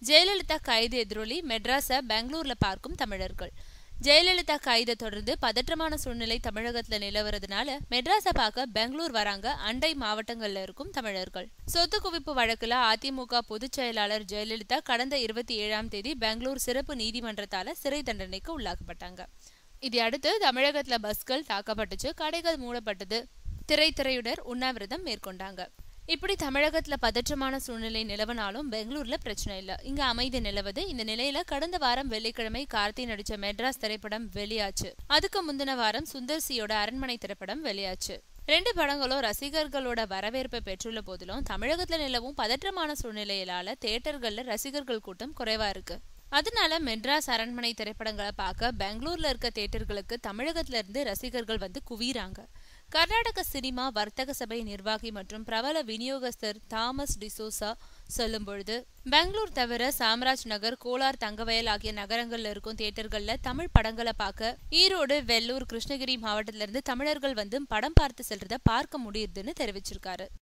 ஜெயலலிதா கைது எதிரொலி மெட்ராஸ பெங்களூர்ல பார்க்கும் தமிழர்கள் ஜெயலலிதா கைதை தொடர்ந்து பதற்றமான சூழ்நிலை தமிழகத்துல நிலவறதுனால மெட்ராஸை பார்க்க பெங்களூர் வராங்க அண்டை மாவட்டங்கள்ல இருக்கும் தமிழர்கள் சொத்து குவிப்பு வழக்குல அதிமுக பொதுச் செயலாளர் ஜெயலலிதா கடந்த இருபத்தி ஏழாம் தேதி பெங்களூர் சிறப்பு நீதிமன்றத்தால சிறை தண்டனைக்கு உள்ளாக்கப்பட்டாங்க இதை அடுத்து தமிழகத்துல பஸ்கள் தாக்கப்பட்டுச்சு கடைகள் மூடப்பட்டது திரைத்துறையினர் உண்ணாவிரதம் மேற்கொண்டாங்க இப்படி தமிழகத்துல பதற்றமான சூழ்நிலை நிலவனாலும் பெங்களூர்ல பிரச்சனை இல்ல இங்க அமைதி நிலவுது இந்த நிலையில கடந்த வாரம் வெள்ளிக்கிழமை கார்த்தி நடிச்ச மெட்ராஸ் திரைப்படம் வெளியாச்சு அதுக்கு முந்தின வாரம் சுந்தர் சியோட அரண்மனை திரைப்படம் வெளியாச்சு ரெண்டு படங்களும் ரசிகர்களோட வரவேற்பை பெற்றுள்ள போதிலும் தமிழகத்துல நிலவும் பதற்றமான சூழ்நிலையிலால தியேட்டர்கள்ல ரசிகர்கள் கூட்டம் குறைவா இருக்கு அதனால மெட்ராஸ் அரண்மனை திரைப்படங்களை பார்க்க பெங்களூர்ல இருக்க தியேட்டர்களுக்கு தமிழகத்துல இருந்து ரசிகர்கள் வந்து குவிறாங்க கர்நாடக சினிமா வர்த்தக சபை நிர்வாகி மற்றும் பிரபல விநியோகஸ்தர் தாமஸ் டிசோசா சொல்லும் பொழுது பெங்களூர் தவிர சாம்ராஜ் நகர் கோலார் தங்கவயல் ஆகிய நகரங்கள்ல இருக்கும் தியேட்டர்கள்ல தமிழ் படங்களை பார்க்க ஈரோடு வெள்ளூர் கிருஷ்ணகிரி மாவட்டத்தில இருந்து தமிழர்கள் வந்து படம் பார்த்து செல்றத பார்க்க முடியுதுன்னு தெரிவிச்சிருக்காரு